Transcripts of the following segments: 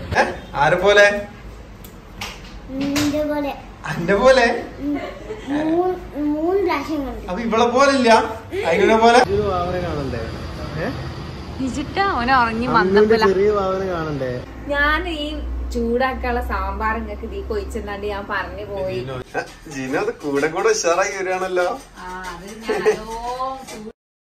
ഏ? ആരെ പോലെ ഇതേപോലെ അന്റെ പോലെ മൂന്ന് മൂന്ന് പ്രാവശ്യം കണ്ടു അപ്പൊ ഇവളെ പോലെ ഇല്ല അതിനെ പോലെ കാണണ്ടേ വിജിട്ടാ ഓനെ ഉറങ്ങി വന്നപ്പോല ചെറിയ ഭാവന കാണണ്ടേ ഞാൻ ഈ ചൂടാക്കാനുള്ള സാമ്പാർ നിങ്ങൾക്ക് ഇതീ കൊയിച്ചെന്നാണ്ട് ഞാൻ പറഞ്ഞു പോയി ജിനു അത് കൂടെ കൂടെ ഉഷാറായി വരികയാണല്ലോ ആ അത് ഞാൻ നല്ലോം ചൂ-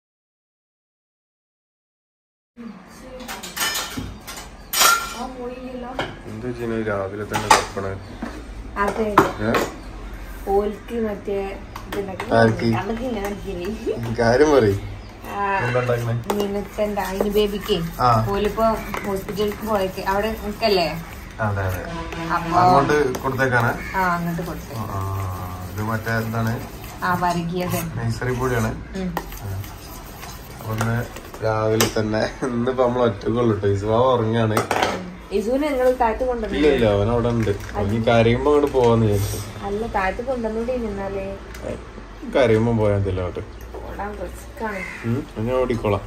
ഓൻ പോയില്ലല്ലോ. എന്ത് ജിനു രാവിലെ തന്നെ തപ്പണേ അതെ ഓൽക്ക് മറ്റേ ഇതുണ്ടാക്കി ആർക്ക്? കണക്ക് ഇങ്ങനെ ആക്കിയില്ലേ? കാര്യം പറയും ആ, നിനക്കെന്താ അതിന് ബേബിക്ക് ആ. ഓലിപ്പോ ഹോസ്പിറ്റലിൽ പോയേക്ക് അവിടെ നിക്കല്ലേ അതെ അതെ അപ്പൊ അങ്ങോട്ട് കൊടുത്തേക്കാണ് ആ അങ്ങോട്ട് കൊടുത്തു ആ, ഇത് മറ്റേ എന്താണ് ആ വരകിയത് നഴ്സറി പൊടിയാണ് ഉം. അപ്പൊ ഇന്ന് രാവിലെ തന്നെ ഇന്നിപ്പോ നമ്മൾ ഒറ്റക്കുള്ളൂ കേട്ടോ ഇസ്വാവ് ഉറങ്ങാണ് ഇസുവിനെ നിങ്ങൾ താഴത്ത് കൊണ്ടുവന്നു ഇല്ല ഇല്ല അവൻ അവിടെ ഉണ്ട് അവന് കരയുമ്പോ അങ്ങോട്ട് പോവാന്ന് വിചാരിച്ചു അല്ല താഴത്ത് കൊണ്ടുവന്നൂടെ നിന്നാലേ കരയുമ്പോ പോയാൽ മതിയല്ലോ അങ്ങോട്ട് ഓടാൻ റിസ്ക്കാണ് ഉം, ഞാൻ ഓടിക്കോളാം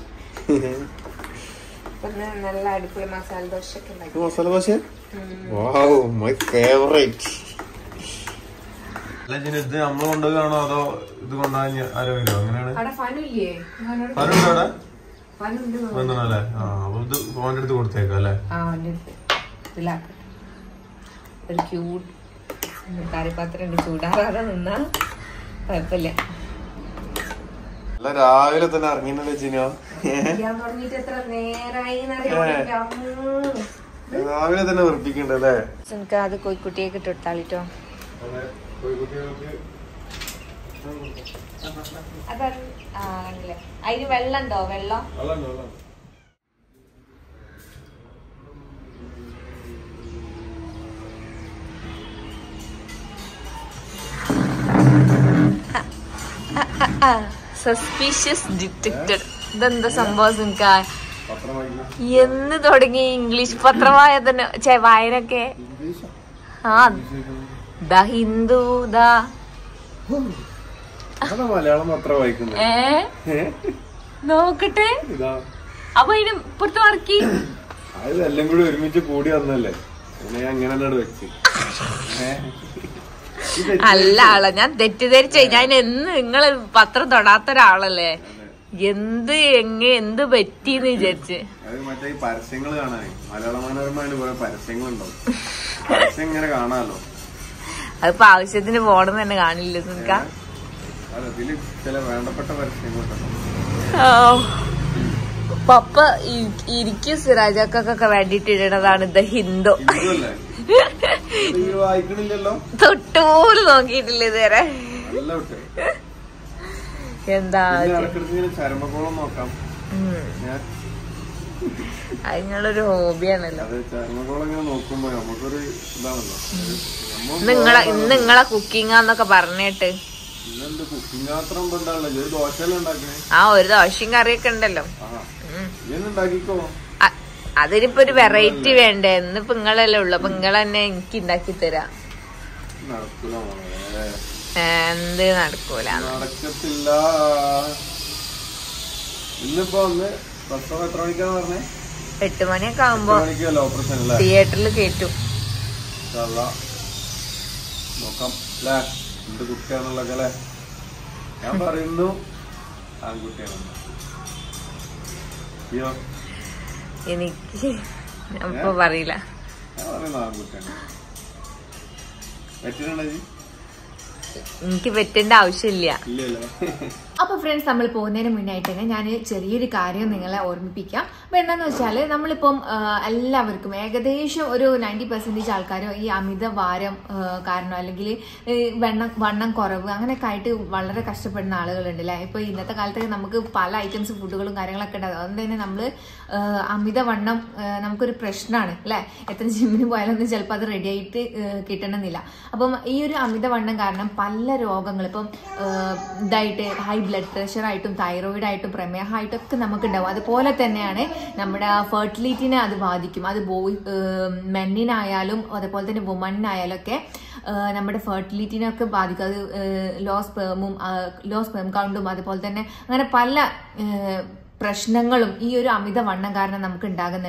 ഇപ്പൊ ഇന്ന് നല്ല അടിപൊളി മസാല ദോശ ഒക്കെ ഉണ്ടാക്കി masala dosa wow my favourite അല്ല ജിന് ഇത് നമ്മൾ കൊണ്ടുപോകാണോ അതോ ഇത് കൊണ്ടുപോകാൻ ആരോ വരുമോ അങ്ങനെയാണ് അവിടെ ഫനുല്ലേ ആരുണ്ടോ അവിടെ ഫനുണ്ട് വന്നല്ലേ ആ അപ്പൊ ഇത് ഫോണിന്റെ അടുത്ത് കൊടുത്തേക്കാം അല്ലേ ആ അവന്റെ അടുത്ത് ഇതിലാക്കട്ടെ ഒരു ക്യൂട്ട് കറിപാത്രം ഉണ്ട് ചൂടാറാതെ നിന്നാ കുഴപ്പമില്ല അല്ല രാവിലെ തന്നെ ഇറങ്ങിയിട്ടല്ലേ ജിനോ ഞാൻ തുടങ്ങിയിട്ട് എത്ര നേരായി എന്നറിയാം രാവിലെ തന്നെ വെറുപ്പിക്കണ്ടല്ലേ എനിക്ക് അത് കോഴിക്കുട്ടിയെ കിട്ടിട്ടാളിട്ടോ അത് ആ ആണല്ലേ അതിന് വെള്ളം ഉണ്ടോ വെള്ളം സസ്പീഷ്യസ് ഡിറ്റക്റ്റഡ് ഇതെന്താ സംഭവം നിനക്ക് എന്ന് തുടങ്ങി ഇംഗ്ലീഷ് പത്രമായ തന്നെ ചേ വായനൊക്കെ ആ ദ ഹിന്ദു ദ അതാ മലയാളം മാത്രം വായിക്കുന്നത് ഏ നോക്കട്ടെ ഇതാ അപ്പൊ അതിന് ഇപ്പുറത്ത് മറക്കി അത് എല്ലാം കൂടി ഒരുമിച്ച് കൂടി വന്നല്ലേ പിന്നെ ഞാൻ അങ്ങനെ തന്നെ വെച്ച് അല്ല ആളെ ഞാൻ തെറ്റിദ്ധരിച്ച ഞാൻ എന്ന് നിങ്ങള് പത്രം തൊടാത്ത ഒരാളല്ലേ എന്ത് എങ്ങ എന്ത് പറ്റീന്ന് വിചാരിച്ച് അത് മറ്റേ ഈ പരസ്യങ്ങൾ കാണാൻ മലയാള മനോരമയിൽ കുറെ പരസ്യങ്ങളുണ്ടാവും പരസ്യം ഇങ്ങനെ കാണാലോ അതിപ്പോ ആവശ്യത്തിന് പോണെന്ന് തന്നെ കാണില്ല നിനക്ക അല്ല ഇതില് ചില വേണ്ടപ്പെട്ട പരസ്യങ്ങളുണ്ടല്ലോ പപ്പ ഇ- ഇരിക്കും സിറാജക്കൊക്കെ വേണ്ടിട്ട് ഇടണതാണ് ദ ഹിന്ദു ഹിന്ദുവല്ലേ ഇത് ഈ വായിക്കണില്ലല്ലോ തൊട്ടുപോലും നോക്കിയിട്ടില്ല ഇതുവരെ നല്ല വിട്ട് എന്താ പിന്നെ ഇടക്കിടക്ക് ഇങ്ങനെ ചരമക്കോളം നോക്കാം ഉം. ഞാൻ അതിനുള്ളൊരു ഹോബിയാണല്ലോ അത് ചരമക്കോളം ഇങ്ങനെ നോക്കുമ്പോ നമുക്കൊരു ഇതാണല്ലോ ഒരു നമ്മ ഇന്ന് നിങ്ങളെ ഇന്ന് നിങ്ങളെ കുക്കിംഗാന്നൊക്കെ പറഞ്ഞിട്ട് ഇന്നെന്ത് കുക്കിംഗ് മാത്രം ഉണ്ടാവില്ല ഒരു ദോശയെല്ലാം ഉണ്ടാക്കണേ ആ ഒരു ദോശയും കറിയൊക്കെ ഉണ്ടല്ലോ ആ ഉം. ഇതൊന്നും ഉണ്ടാക്കിക്കോ അ- അതിനിപ്പോ ഒരു വെറൈറ്റി വേണ്ടേ ഇന്നിപ്പോ നിങ്ങളല്ലേ ഉള്ളു അപ്പൊ നിങ്ങൾ തന്നെ എനിക്ക് ഉണ്ടാക്കി തരാം നടക്കൂല മോളെ എന്ത് നടക്കൂല നടക്കത്തില്ല ഇന്നിപ്പോ ഒന്ന് പ്രസവം എത്ര മണിക്കാന്ന് പറഞ്ഞേ എട്ട് മണിയൊക്കെ എട്ട് ആകുമ്പോ മണിക്കല്ല ഓപ്പറേഷൻ അല്ലേ തിയേറ്ററിൽ കേട്ടു ഇൻഷാ അല്ലാ. നോക്കാം അല്ലേ എന്ത് കുട്ടിയാന്നുള്ളതൊക്കെ അല്ലേ ഞാൻ പറയുന്നു ആൺകുട്ടിയാണെന്ന് അയ്യോ എനിക്ക് ഇപ്പൊ പറയില്ല ഞാൻ പറയുന്നു ആൺകുട്ടിയാണ് പറ്റിട്ടുണ്ടോ ജി എനിക്ക് പറ്റേണ്ട ആവശ്യമില്ല ഇല്ലല്ലോ അപ്പോൾ ഫ്രണ്ട്സ് നമ്മൾ പോകുന്നതിന് മുന്നായിട്ട് തന്നെ ഞാൻ ചെറിയൊരു കാര്യം നിങ്ങളെ ഓർമ്മിപ്പിക്കാം അപ്പോൾ എന്താണെന്ന് വെച്ചാൽ നമ്മളിപ്പം ആ, എല്ലാവർക്കും ഏകദേശം ഒരു നയൻറ്റി പെർസെൻറ്റേജ് ആൾക്കാരും ഈ അമിത ഭാരം ആ, കാരണം അല്ലെങ്കിൽ ഈ വെണ്ണം വണ്ണം കുറവ് അങ്ങനെയൊക്കെ ആയിട്ട് വളരെ കഷ്ടപ്പെടുന്ന ആളുകളുണ്ട് അല്ലേ ഇപ്പോൾ ഇന്നത്തെ കാലത്ത് നമുക്ക് പല ഐറ്റംസ് ഫുഡുകളും കാര്യങ്ങളൊക്കെ ഉണ്ടാകും അതുകൊണ്ട് തന്നെ നമ്മൾ അമിത വണ്ണം ആ, നമുക്കൊരു പ്രശ്നമാണ് അല്ലേ എത്ര ജിമ്മിന് പോയാലൊന്നും ചിലപ്പോൾ അത് റെഡി ആയിട്ട് ആ, കിട്ടണമെന്നില്ല അപ്പം ഈ ഒരു അമിതവണ്ണം കാരണം പല രോഗങ്ങൾ ഇപ്പം ആ, ഇതായിട്ട് ഹൈ ബ്ലഡ് പ്രഷർ ആയിട്ടും തൈറോയിഡ് ആയിട്ടും പ്രമേഹമായിട്ടും ഒക്കെ നമുക്ക് ഉണ്ടാവും അതുപോലെ തന്നെയാണ് നമ്മുടെ ഫെർട്ടിലിറ്റിനെ അത് ബാധിക്കും അത് ബോയ് മെന്നിനായാലും അതുപോലെ തന്നെ വുമണിനായാലും ഒക്കെ ആ, നമ്മുടെ ഫെർട്ടിലിറ്റിനൊക്കെ ബാധിക്കും അത് ലോ സ്പേമും ലോ സ്പേം കൗണ്ടും അതുപോലെ തന്നെ അങ്ങനെ പല ആ, പ്രശ്നങ്ങളും ഈ ഒരു അമിതവണ്ണം കാരണം നമുക്ക് ഉണ്ടാകുന്നുണ്ട്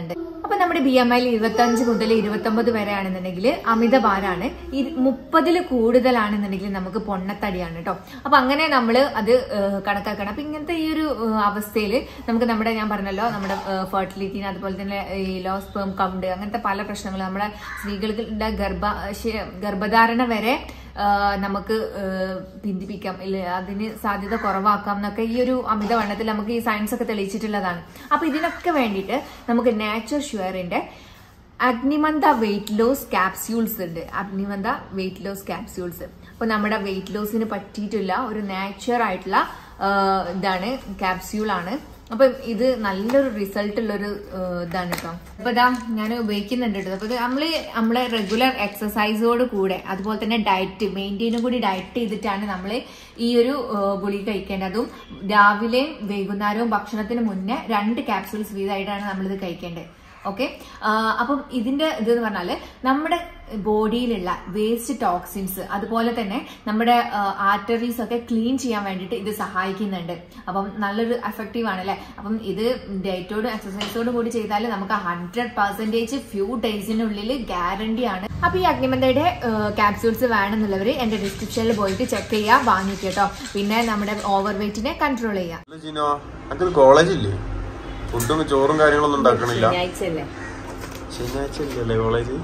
അപ്പൊ നമ്മുടെ ബി എം ഐയിൽ ഇരുപത്തഞ്ച് മുതൽ ഇരുപത്തൊമ്പത് വരെ ആണെന്നുണ്ടെങ്കിൽ അമിതഭാരാണ് മുപ്പതിൽ കൂടുതലാണെന്നുണ്ടെങ്കിൽ നമുക്ക് പൊണ്ണത്തടിയാണ് കേട്ടോ അപ്പൊ അങ്ങനെ നമ്മൾ അത് ഏഹ്, കണക്കാക്കണം അപ്പൊ ഇങ്ങനത്തെ ഈ ഒരു അവസ്ഥയിൽ നമുക്ക് നമ്മുടെ ഞാൻ പറഞ്ഞല്ലോ നമ്മുടെ ഫെർട്ടിലിറ്റിന് അതുപോലെ തന്നെ ഈ ലോ സ്പേം കൗണ്ട് അങ്ങനത്തെ പല പ്രശ്നങ്ങളും നമ്മുടെ സ്ത്രീകളുടെ ഗർഭ ശ- ഗർഭധാരണ വരെ ആ, നമുക്ക് ആ, ബന്ധിപ്പിക്കാം ഇല്ല അതിന് സാധ്യത കുറവാക്കാം എന്നൊക്കെ ഈ ഒരു അമിതവണ്ണത്തിൽ നമുക്ക് ഈ സയൻസ് ഒക്കെ തെളിയിച്ചിട്ടുള്ളതാണ് അപ്പൊ ഇതിനൊക്കെ വേണ്ടിയിട്ട് നമുക്ക് നാച്ചർ ഷുവറിന്റെ അഗ്നിമന്ത വെയിറ്റ് ലോസ് ക്യാപ്സ്യൂൾസ് ഉണ്ട് അഗ്നിമന്ത വെയിറ്റ് ലോസ് ക്യാപ്സ്യൂൾസ് അപ്പൊ നമ്മുടെ വെയിറ്റ് ലോസിന് പറ്റിയിട്ടുള്ള ഒരു നാച്ചുർ ആയിട്ടുള്ള ആ, ഇതാണ് ക്യാപ്സ്യൂൾ ആണ് അപ്പൊ ഇത് നല്ലൊരു റിസൾട്ട് ഉള്ളൊരു ആ, ഇതാണ് കേട്ടോ അപ്പൊ ഇതാ ഞാൻ ഉപയോഗിക്കുന്നുണ്ട് കേട്ടോ അപ്പൊ ഇത് നമ്മള് നമ്മളെ റെഗുലർ എക്സസൈസോട് കൂടെ അതുപോലെ തന്നെ ഡയറ്റ് മെയിൻറ്റെയിനും കൂടി ഡയറ്റ് ചെയ്തിട്ടാണ് നമ്മൾ ഈ ഒരു ആ, ഗുളിക കഴിക്കേണ്ടതും രാവിലെയും വൈകുന്നേരവും ഭക്ഷണത്തിന് മുന്നേ രണ്ട് ക്യാപ്സ്യൂൾസ് വീതമായിട്ടാണ് നമ്മളിത് കഴിക്കേണ്ടത് ഓക്കെ അപ്പം ഇതിന്റെ ഇത് എന്ന് പറഞ്ഞാല് നമ്മുടെ ബോഡിയിലുള്ള വേസ്റ്റ് ടോക്സിൻസ് അതുപോലെ തന്നെ നമ്മുടെ ആർട്ടറീസ് ഒക്കെ ക്ലീൻ ചെയ്യാൻ വേണ്ടിയിട്ട് ഇത് സഹായിക്കുന്നുണ്ട് അപ്പം നല്ലൊരു എഫക്റ്റീവ് ആണ് അല്ലെ അപ്പം ഇത് ഡയറ്റോടും എക്സസൈസോടും കൂടി ചെയ്താൽ നമുക്ക് ഹൺഡ്രഡ് പെർസെന്റേജ് ഫ്യൂ ഡേയ്സിനുള്ളിൽ ഗ്യാരണ്ടി ആണ് അപ്പൊ ഈ അഗ്നിമന്തയുടെ ക്യാപ്സ്യൂൾസ് വേണമെന്നുള്ളവർ എന്റെ ഡിസ്ക്രിപ്ഷനിൽ പോയിട്ട് ചെക്ക് ചെയ്യുക വാങ്ങിക്കുക കേട്ടോ പിന്നെ നമ്മുടെ ഓവർ വെയിറ്റിനെ കൺട്രോൾ ചെയ്യാം അല്ല ജിനോ അനക്കൊരു കോളേജ് ഇല്ലേ ഫുഡും ചോറും കാര്യങ്ങളൊന്നും ഉണ്ടാക്കണില്ല ശനിയാഴ്ചയല്ലേ ശനിയാഴ്ച ഇല്ലല്ലേ കോളേജ്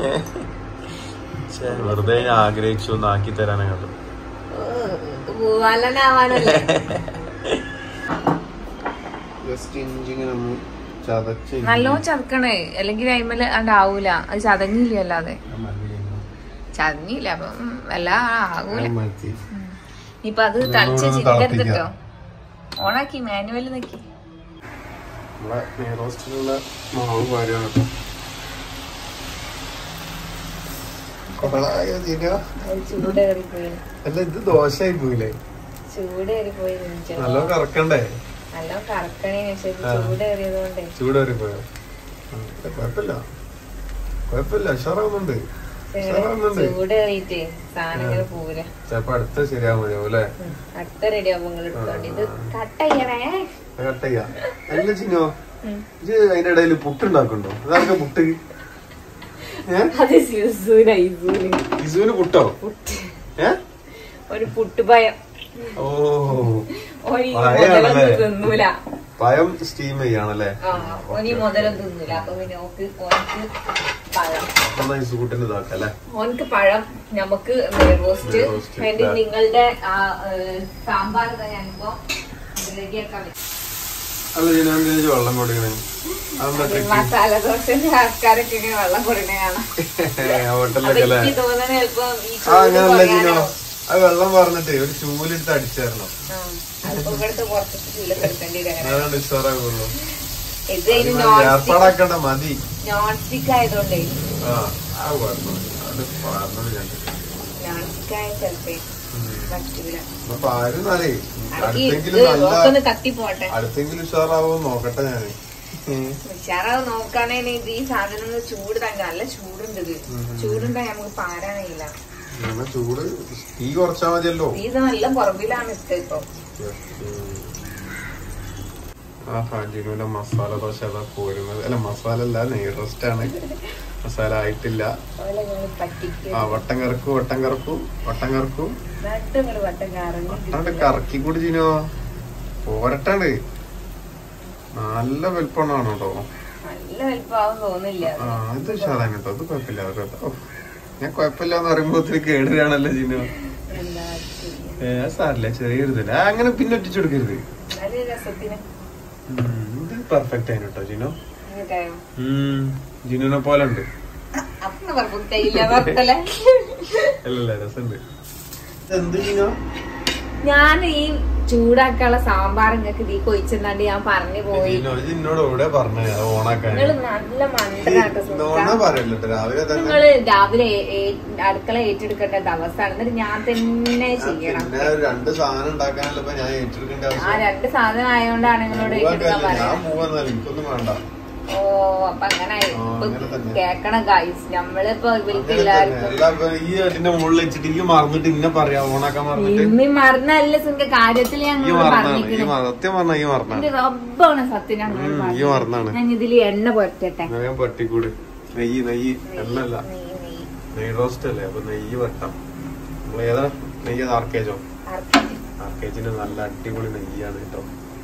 ഛേ, വെറുതെ ഞാൻ ആഗ്രഹിച്ചു ഒന്ന് ആക്കി തരാനങ്ങോട്ട് പൂവാലനാവാനല്ലേ ജസ്റ്റ് ഇഞ്ചിങ്ങനെ ഒന്ന് ചതച്ച് നല്ലോണം ചതക്കണേ അല്ലെങ്കിൽ അയിമല് ഉണ്ടാവൂല അത് ചതങ്ങില്ല അല്ലാതെ ചതങ്ങില്ല അപ്പൊ ഉം, വല്ല ആകൂല മതി ഇപ്പൊ അത് തളിച്ച് നല്ലോണം ചിന്തരുത്തിട്ടോ ഓണാക്കി മാനുവൽ നിക്കി നമ്മളെ നെയ്റോസ്റ്റിലുള്ള മാവ് പാരുകയാണ് കേട്ടോ കൊളായോ ജിനോ ചൂടേറിപ്പോയി അല്ല ഇത് ദോശയായി പോയില്ലേ ചൂടേറിപ്പോയി നല്ല കറക്കണ്ടേ നല്ല കറക്കണേ ആ. ചൂടേറിയതുകൊണ്ടേ ചൂടേറി പോയോ കുഴപ്പമില്ല കുഴപ്പമില്ല ഉഷാറാവുന്നുണ്ട് ഉഷാറാവുന്നുണ്ട് ചൂടേറിയിട്ടേ സാധനങ്ങൾ പോവില്ല ചിലപ്പോ അടുത്ത ശരിയാവും മതിയാവും അല്ലേ അടുത്ത റെഡി ആവുമ്പോ നിങ്ങൾ എടുത്തോണ്ട് ഇത് കട്ട് ചെയ്യണേ കട്ട് ചെയ്യാം അല്ല ചിന്നോ ഇത് അതിന്റെ ഇടയിൽ പുട്ടുണ്ടാക്കുന്നുണ്ടോ അതൊക്കെ പുട്ട് ഏ അത് സിസൂന ഇസൂന് ഇസുവിന് പുട്ടോ ഏ ഒരു പുട്ടുപയം ഓ ഓനി പഴയാണല്ലേ? മുതലൊന്നും തിന്നൂല പഴം സ്റ്റീം ചെയ്യാണല്ലേ ആ ഓനി മുതലൊന്നും തിന്നൂല അപ്പൊ പിന്നെ ഓക്ക് ഓനക്ക് പഴം നന്നായി സൂട്ടിന് ഇതാക്കാം അല്ലേ ഓനക്ക് പഴം നമുക്ക് റോസ്റ്റ് നെയ്റോസ്റ്റ്, വേണ്ടി ആ. നിങ്ങളുടെ ആ, ഏ, സാമ്പാർ ഞാനിപ്പോ റെഡിയാക്കാൻ വെച്ചു. അല്ല ജിനോ എന്തിനു വെള്ളം കൊടുക്കണേ അതെന്താ ഈ ട്രിക്ക് മസാല ദോശന്റെ ആൾക്കാരൊക്കെ ഇങ്ങനെ വെള്ളം കൊടുക്കണ കാണാം അപ്പൊ ഹോട്ടലിലൊക്കെ അല്ലേ എനിക്ക് തോന്നുന്നത് ചിലപ്പോ ഈ ആ ചൂട് അങ്ങനല്ല ജിനോ കുറയാനോ അത് വെള്ളം പറഞ്ഞിട്ട് ഒരു ചൂലെടുത്ത് അടിച്ചു തരണം ആ, അതിപ്പോ ഇവിടുത്തെ കുറച്ചിട്ട് ചൂലൊക്കെ എടുക്കേണ്ടി വരും അങ്ങനെ. അതാണ് ഉഷാറാകുള്ളൂ ഇത് അതിന് നോൺ സ്റ്റിക് ഏർപ്പാടാക്കണ്ട മതി നോൺ സ്റ്റിക്ക് ആയതുകൊണ്ടേ ആ ആ കുഴപ്പമില്ല അത് പറഞ്ഞത് ഞാൻ നോൺ സ്റ്റിക്ക് ആയ ചിലപ്പോ പറ്റൂല അപ്പൊ ആരുന്നാലേ അടക്കി ഇത് അടുത്തെങ്കിലും നല്ല ഒക്കെ കത്തി പോട്ടെ അടുത്തെങ്കിലും ഉഷാറാവോ നോക്കട്ടെ ഞാന് ഉച്ചാറാവ് നോക്കുകയാണെങ്കിൽ ഇത് ഈ സാധനം ഒന്ന് ചൂട് തന്നെ നല്ല ചൂടുണ്ട് ഇത് ചൂടുണ്ടാ നമുക്ക് പാരാനില്ല അങ്ങനെ ചൂട് തീ കുറച്ചാ മതിയല്ലോ ഈ ഇത് നല്ല പുറകിലാണ് ഇട്ട് ഇപ്പൊ ആ ഹാജിനുവിന്റെ മസാല ദോശ അതാ പോരുന്നത് അല്ല മസാല അല്ല നെയ് റോസ്റ്റ് ആണ് മസാല ആയിട്ടില്ല അതുപോലെ ഞങ്ങൾ പറ്റിക്കും ആ വട്ടം കറക്കും വട്ടം കറക്കും വട്ടം കറക്കും നട്ടങ്ങൾ വട്ടം കറങ്ങി വട്ടാണ്ട് കറക്കി കൂടി ചിനോ പോരട്ടാണ്ട് നല്ല വലിപ്പമാണ് കേട്ടോ നല്ല വലിപ്പാവും തോന്നില്ല ആ ഇത് ഉഷാറാണ് കേട്ടോ അത് കുഴപ്പമില്ല അത് കുഴപ്പമില്ല. ഓ, ഞാൻ കുഴപ്പമില്ല എന്ന് പറയുമ്പോ ഒത്തിരി കേടുകയാണല്ലോ ചിനോ എന്താ ചെയ്യാ. ഏ സാറില്ല ചെറിയൊരിതല്ല ആ, അങ്ങനെ പിന്നെ ഒറ്റിച്ചു കൊടുക്കരുത് നല്ല രസത്തിന് ഉം, ഇത് പെർഫെക്റ്റ് ആയിരുന്നു കേട്ടോ ജിനോ ഇങ്ങോട്ടായോ ഉം, ജിനുവിനെ പോലെ ഉണ്ട് അപ്പൊ വെറുപ്പില്ല വെറുത്തല്ലേ അല്ലല്ല രസമുണ്ട് എന്ത് ജിനോ ഞാൻ ഈ ചൂടാക്കാനുള്ള സാമ്പാർ നിങ്ങൾക്ക് ഇതിൽ കൊയിച്ചെന്നാണ്ട് ഞാൻ പറഞ്ഞു പോയി ജിനോ ഇത് എന്നോട് എവിടെ പറഞ്ഞ ഓണാക്കാൻ നിങ്ങള് നല്ല മണ്ടനാട്ടോ നോണ പറയല്ലോ രാവിലെ തന്നെ നിങ്ങള് രാവിലെ ഏ- ഏ- അടുക്കള ഏറ്റെടുക്കേണ്ട ദിവസമാണ് എന്നിട്ട് ഞാൻ തന്നെ ചെയ്യണം പിന്നെ ഒരു രണ്ട് സാധനം ഉണ്ടാക്കാനല്ല ഇപ്പൊ ഞാൻ ഏറ്റെടുക്കേണ്ട ആ ആവശ്യം രണ്ട് സാധനം ആയതുകൊണ്ടാണ് നിങ്ങളോട് ഏറ്റെടുക്കാൻ ഞാൻ പറയുന്നത് പോവാന്നല്ല എനിക്കൊന്നും വേണ്ട ഓ അപ്പൊ അങ്ങനെ ആ, അങ്ങനെ തന്നെ. കേക്കണം ഗൈസ് നമ്മളിപ്പോ ഇവർക്ക് അങ്ങനെ തന്നെ. എല്ലാവർക്കും എല്ലാം ഇപ്പൊ ഈ അതിന്റെ മുകളിൽ വെച്ചിട്ട് ഈ മറന്നിട്ട് ഇന്നെ പറയാ ഓണാക്കാൻ മറന്നിട്ട് ഇമ്മി മറന്നല്ല സിംഗ കാര്യത്തിൽ ഈ ഞങ്ങൾ മറന്നാണ് ഈ പറഞ്ഞിരിക്കുന്നത് മറ- സത്യം പറഞ്ഞ ഈ മറന്നാണ് എന്റെ റബ്ബാണ് സത്യം ഞങ്ങൾ ഉം, ഈ മറന്നാണ് ഞാൻ ഇതില് എണ്ണ പുരട്ടെ ഞാൻ പട്ടിക്കൂട് നെയ്യ് നെയ്യ് എണ്ണല്ല നെയ്യ് റോസ്റ്റ് അല്ലേ അപ്പൊ നെയ്യ് വെട്ടാം നമ്മൾ ഏതാ നെയ്യ് അത് ആർക്കേജോ ആർക്കേജിന്റെ നല്ല അടിപൊളി നെയ്യാണ് കേട്ടോ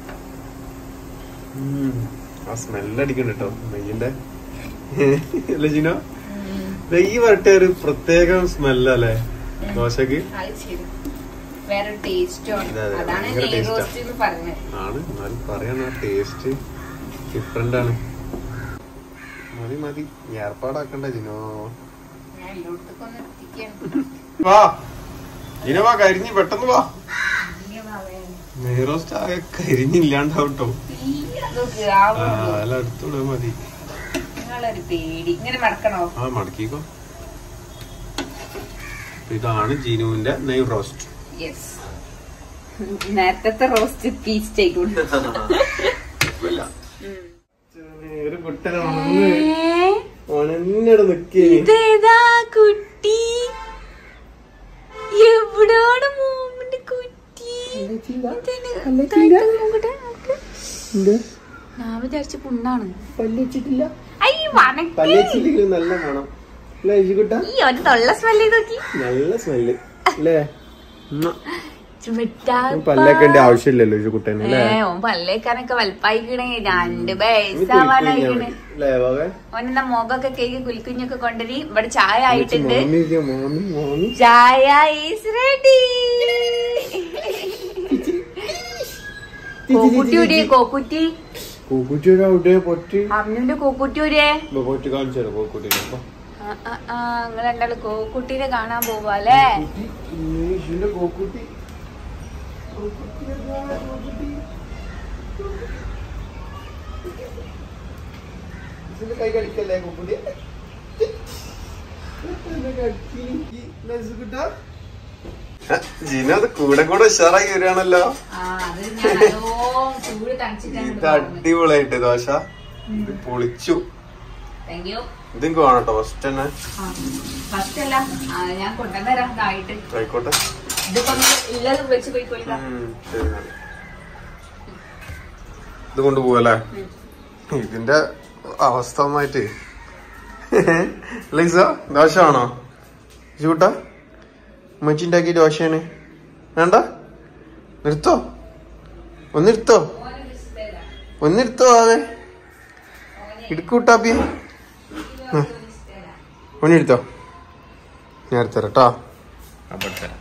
ഉം, ആ സ്മെല്ല് അടിക്കുന്നുണ്ട് കേട്ടോ നെയ്യിന്റെ അല്ലേ ജിനോ നെയ്യ് വരട്ടെ ഒരു പ്രത്യേക സ്മെല്ലല്ലേ ദോശക്ക് വേറെ ടേസ്റ്റും അതെ, അതെ, അതാണ് ഭയങ്കര നെയ് taste ആ. റോസ്റ്റ് എന്ന് പറഞ്ഞത് ആണ് എന്നാലും പറയണ ടേസ്റ്റ് ഡിഫറെന്റ് ആണ് മതി മതി ഏർപ്പാടാക്കണ്ട ജിനോ ഞാൻ എല്ലായിടത്തേക്കും ഒന്ന് എത്തിക്കുകയാണ് വാ ജിനോ വാ കരിഞ്ഞ് പെട്ടെന്ന് വാ ഇനി പറയാം. നെയ് റോസ്റ്റ് ആകെ കരിഞ്ഞില്ലാണ്ടാവട്ടോ തീരെ അതൊക്കെ ആ ആവുള്ളൂ. അല്ല അടുത്തോടെ മതി നിങ്ങളൊരു പേടി ഇങ്ങനെ മടക്കണോ ആ മടക്കിക്കോ അപ്പൊ ഇതാണ് ജിനുവിന്റെ നെയ് റോസ്റ്റ് യെസ് നേരത്തെ റോസ്റ്റ് പീസ് ചെയ്തുകൊണ്ട് ഒരു കുട്ടനെ ഉണന്നിടെ നിക്കേ ഇതേതാ കുട്ടി എവിടാണ് മോമിന്റെ കുട്ടി ഇതെന്നെ താഴത്തേക്ക് നോക്കട്ടെ, നോക്ക്. ഞാൻ വിചാരിച്ച പുണ്ണാണ് പല്ലിച്ചിട്ടില്ല ഐ വണക്ക് പല്ലിച്ചില്ലെങ്കിൽ നല്ല മണം അല്ലേ ഇജിക്കുട്ട ഈ ഒരു തൊള്ള സ്മെല്ല് ചെയ്ത് നോക്കി നല്ല സ്മെല്ല് അല്ലേ ചുമറ്റാ- പല്ലേക്കേണ്ട ആവശ്യമില്ലല്ലോ ഇജിക്കുട്ടന് അല്ലേ ഏ, ഓൻ പല്ലേക്കാനൊക്കെ വലുപ്പായിക്കണേ രണ്ട് ബേസാവാനായിക്കണേ അല്ലേ ബാബേ ഓനെന്താ മുഖമൊക്കെ കേക്ക് കുലിക്കുഞ്ഞൊക്കെ കൊണ്ടുവരി ഇവിടെ ചായ ആയിട്ടുണ്ട് മാമി ഇരിക്കാ, മാമി മാമി ചായ ഈസ് റെഡി കോക്കുട്ടി ഊരിയേ കോക്കുറ്റി പൂക്കുറ്റിയുടെ അവിടെ പൊറ്റി അമ്മിന്റെ കോക്കുറ്റി ഊരിയേ പൊറ്റി കാണിച്ചു തരാം പൂക്കുട്ടിനെ അപ്പൊ നിങ്ങൾ രണ്ടാള് കോക്കുട്ടീനെ കാണാൻ പോവാ അല്ലേ ഈശ്വന്റെ പൂക്കുട്ടി ഇതിന്റെ കൈ കടിക്കല്ലേ പൂക്കുട്ടി ജിനു അത് കൂടെ കൂടെ ഉഷാറായി വരികയാണല്ലോ ഇത് അടിപൊളിയായിട്ട് ദോശ ഇത് പൊളിച്ചു താങ്ക് യു ഇതെനിക്ക് വേണം കേട്ടോ ഫസ്റ്റ് തന്നെ ഫസ്റ്റ് അല്ല ആ, ഞാൻ കൊണ്ടുവന്നരാം ഇതായിട്ട് ആയിക്കോട്ടെ ഇതിപ്പോ ഇല്ലത് വെച്ച് പോയി കൊള്ളുക ഉം, ശരി എന്നാല്. ഇത് കൊണ്ടുപോവല്ലേ ഇതിന്റെ അവസ്ഥ ഒന്നായിട്ട് ലൈസ ദോശ ആണോ ചൂട്ട ഉമ്മച്ചിണ്ടാക്കി ദോശയാണ് വേണ്ട നിർത്തോ ഒന്നിരുത്തോ ഒന്നിരുത്തോ ആവേ ഇടുക്കൂട്ടാപ്പി ഒന്നിരുത്തോ ഞാൻ എടുത്തരാം കേട്ടോ അപ്പൊ എടുത്തരാം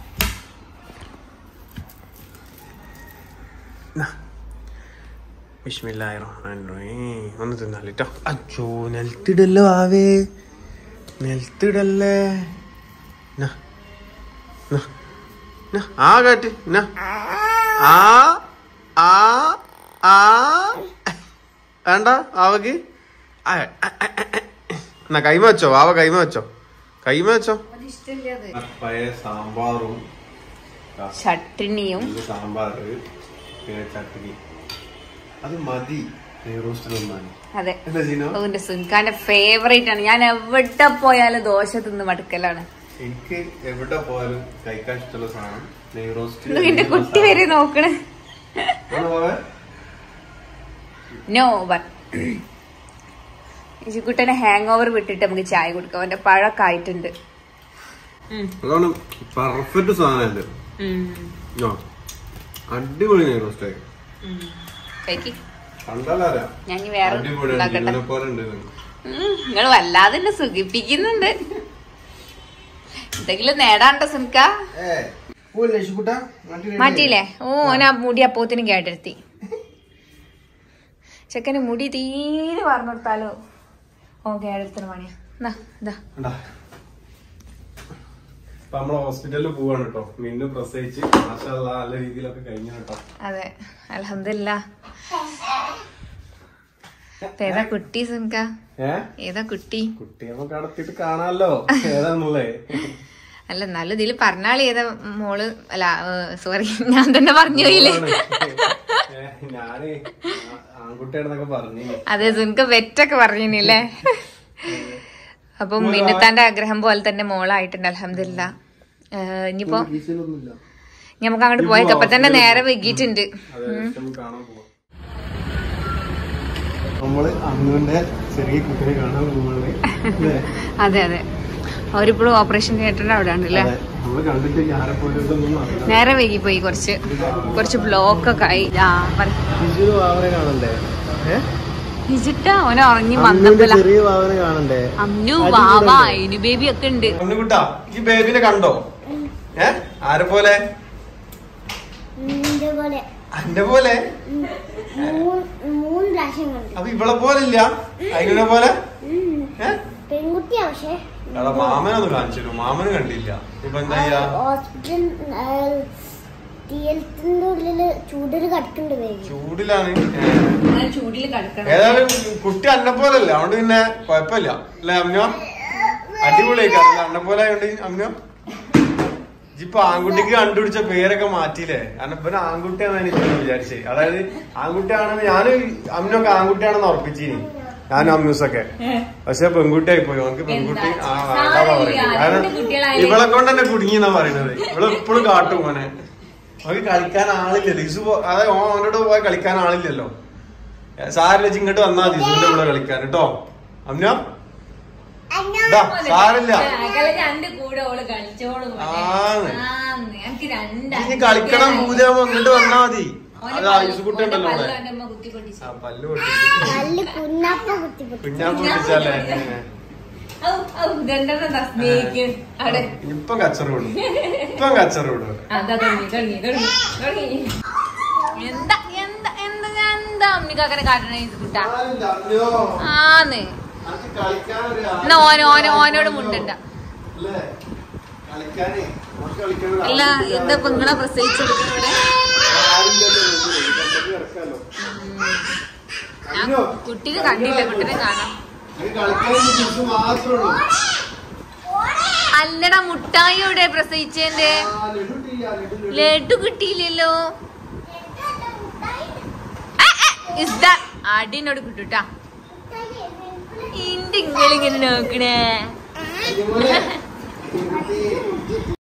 ബിസ്മില്ലാഹിറഹ്മാനിറഹീം. ഒന്ന് തിന്നാലിട്ടോ അച്ചോ നിലത്തിടല്ലോ ആവേ നിലത്തിടല്ലേ ന, ന, ന, ആ കാട്ട് ന. ആ ആ ആ വേണ്ട ആവക്ക് ആ, ആ, ആ, ആ, ആ. എന്നാ കൈമ വെച്ചോ ആവ കൈമ വെച്ചോ കൈമ വെച്ചോ പഴയ സാമ്പാറും ചട്ടിനിയും ഇത് സാമ്പാർ പിന്നെ ചട്നി അത് മതി റോസ്റ്റ് തിന്നാൻ അതെ എന്താ ജീനോ അതുകൊണ്ട് സുൻഖാന്റെ ഫേവറേറ്റ് ആണ് ഞാൻ എവിടെ പോയാലും ദോശ തിന്ന് മടുക്കലാണ് എനിക്ക് എവിടെ പോയാലും കഴിക്കാൻ ഇഷ്ടമുള്ള സാധനം നെയ് റോസ്റ്റ് ഇത് എന്റെ കുട്ടി വരെ നോക്കണേ നോ ബട്ട് ഇജിക്കുട്ടനെ ഹാങ് ഓവർ വിട്ടിട്ട് നമുക്ക് ചായ കൊടുക്കാം അവന്റെ പഴമൊക്കെ ആയിട്ടുണ്ട് അതാണ് പെർഫെക്റ്റ് സാധനമല്ലേ ആ അടിപൊളി നെയ് റോസ്റ്റ് ആയി കഴിക്ക് കണ്ടാലാരാ ഞാൻ ഇനി വേറെ അടിപൊളി ഉണ്ടാക്കട്ടെ പോലെ ഉണ്ട് നിങ്ങൾ വല്ലാതെ എന്നെ സുഖിപ്പിക്കുന്നുണ്ട് എന്തെങ്കിലും നേടാണ്ടോ സുനിക്ക മാറ്റിയില്ലേ ഓ ഓനാ മുടി അപ്പോത്തിനും കേട്ടിരുത്തി ചെക്കന് മുടി തീരെ പറഞ്ഞു കൊടുത്താലോ ഓ കേടെടുത്തിന് പണിയാ എന്നാ ഇതാ കണ്ടാ? ഇപ്പൊ നമ്മള് ഹോസ്പിറ്റലിൽ പോവാണ് കേട്ടോ മിന്നു പ്രസവിച്ച് മാഷാല്ലാ നല്ല രീതിയിലൊക്കെ കഴിഞ്ഞു കേട്ടോ അതെ അലഹമില്ല ഏതാ കുട്ടി സുനിക്ക ഏ ഏതാ കുട്ടി കുട്ടിയെ നമുക്ക് നടത്തിയിട്ട് കാണാമല്ലോ ഏതാന്നുള്ളേ അല്ല എന്നാലും ഇതില് പറഞ്ഞാളി ഏതാ മോള് അല്ല സോറി ഞാൻ തന്നെ പറഞ്ഞു പോയില്ലേ ഏ, ഞാനേ ആ- ആൺകുട്ടിയാണെന്നൊക്കെ പറഞ്ഞു അതെ സുനിക്ക് വെറ്റൊക്കെ പറഞ്ഞില്ലേ അപ്പം മിന്നത്താന്റെ ആഗ്രഹം പോലെ തന്നെ മോളായിട്ടുണ്ട് അലഹമില്ല ഇനിയിപ്പോ കീസിലൊന്നുമില്ല ഇനി നമുക്ക് അങ്ങോട്ട് പോയേക്കാം അപ്പൊ തന്നെ നേരെ വൈകിട്ടുണ്ട് അതെ നമുക്ക് കാണാൻ പോവാം നമ്മള് അന്നുന്റെ ചെറിയ കുട്ടിനെ കാണാൻ പോകുന്നത് അല്ലേ അതെ അതെ അവരിപ്പോഴും ഓപ്പറേഷൻ തിയേറ്ററിന്റെ അവിടെ ഉണ്ടല്ലേ അതെ. നമ്മള് കണ്ടിട്ട് ആരെ പോലെ ഇതൊന്നും അറിയില്ല നേരെ വൈകി പോയി കുറച്ച് കുറച്ച് ബ്ലോക്ക് ഒക്കെ ആയി ആ ബിജു വാവനെ കാണണ്ടേ ഏ? ഹിജിട്ടാ ഓനെ ഉറങ്ങി അന്നുന്റെ വന്നപ്പോല ചെറിയ വാവനെ കാണണ്ടേ അന്നു വാവ ഇനി ബേബി ഒക്കെ ഉണ്ട് പൊന്നുകുട്ടാ ഈ ബേബിനെ കണ്ടോ ഏ ആരെ പോലെ ഇതേപോലെ അന്റെ പോലെ ഉം, മൂന്ന് മൂന്ന് പ്രാവശ്യം കണ്ടു അപ്പൊ ഇവളെ പോലെ ഇല്ല അതിനെ പോലെ ഉം. ഏ പെൺകുട്ടിയാ പക്ഷെ എടാ മാമനൊന്ന് കാണിച്ചു തരൂ മാമന് കണ്ടില്ല ഇപ്പൊ എന്താ ചെയ്യാ ഹോസ്പിറ്റൽ തീയലത്തിന്റെ ഉള്ളില് ചൂടിൽ കടക്കുന്നുണ്ട് ബേബി ചൂടിലാണ് ഏ. ചൂടിൽ കിടക്കണം ഏതായാലും കുട്ടി അന്നെ പോലല്ല അതുകൊണ്ട് പിന്നെ കൊഴപ്പില്ല അല്ലെ അമ്നോ അടിപൊളിയായിക്കാറില്ല അന്നെ പോലെ ആയതുകൊണ്ട് അമ്നോ ഇപ്പൊ ആൺകുട്ടിക്ക് കണ്ടുപിടിച്ച പേരൊക്കെ മാറ്റിയില്ലേ കാരണം ഇപ്പൊ ആൺകുട്ടിയാണെന്ന് എനിക്ക് വിചാരിച്ചേ അതായത് ആൺകുട്ടിയാണെന്ന് ഞാൻ അമ്നൊക്കെ ആൺകുട്ടിയാണെന്ന് ഉറപ്പിച്ചിനി ഞാനും അമ്യൂസൊക്കെ പക്ഷെ പെൺകുട്ടിയായി പോയി അവർക്ക് പെൺകുട്ടി ആ വേണ്ടാ പറയുന്നത് കാരണം ഇവളെ കൊണ്ട് തന്നെ കുടുങ്ങിന്നാ പറയുന്നത് ഇവളെ എപ്പോഴും കാട്ടും മോനെ അവർക്ക് കളിക്കാൻ ആളില്ലല്ലോ ഇസു പോ- അതായത് ഓനോട് പോയി കളിക്കാൻ ആളില്ലല്ലോ സാരില്ല ഇങ്ങോട്ട് വന്നാ മതി ഇസുവിന്റെ കൂടെ കളിക്കാൻ കേട്ടോ അമ്ന ഇതാ സാരില്ല രണ്ട് കൂടെ ഓള് കളിച്ചോളും ആന്ന്. ഞങ്ങക്ക് രണ്ടാ ഇനി കളിക്കണം പൂജയാകുമ്പോ ഇങ്ങോട്ട് വന്നാ മതി അത് ഐസുകുട്ടി ഉണ്ടല്ലോ അവിടെ കുത്തി പൊട്ടിച്ചു ആ പല്ല് പൊട്ടിച്ച് നല്ല കുഞ്ഞാപ്പ കുത്തിപ്പൊട്ടി കുഞ്ഞാൻ പൊട്ടിച്ചല്ലേ ഔ, ഔ, രണ്ടെണ്ണം ദാ സ്നേഹിക്ക്. അവിടെ. ഇപ്പം കച്ചറ വിടും ഇപ്പം കച്ചറ വിടും അതാ തുടങ്ങി, തുടങ്ങി, തുടങ്ങി, തുടങ്ങി. എന്താ എന്താ എന്താ എന്താ അമ്മിക്കാക്കനെ കാട്ടണേ ഇത് കുട്ടാ ആന്ന് എന്നാ ഓന ഓന ഓനോട് മുണ്ടണ്ട കളിക്കാനേ നമുക്ക് കളിക്കാൻ അല്ല എന്താ പെങ്ങളെ പ്രസവിച്ചെടുക്കുന്നത് ഞാൻ കുട്ടീനെ കണ്ടില്ല കുട്ടീനെ കാണാം കളിക്കാൻ മാത്രമേ ഉള്ളൂ അല്ലടാ മുട്ടായി എവിടെ പ്രസവിച്ചേന്റെ ലഡു കിട്ടിയില്ലല്ലോ ആ, ആ, ഇസ്താ അടിനോട് കിട്ടൂട്ടാ ഇന്റെ ഇങ്ങളിങ്ങനെ നോക്കണേ ഇതുപോലെ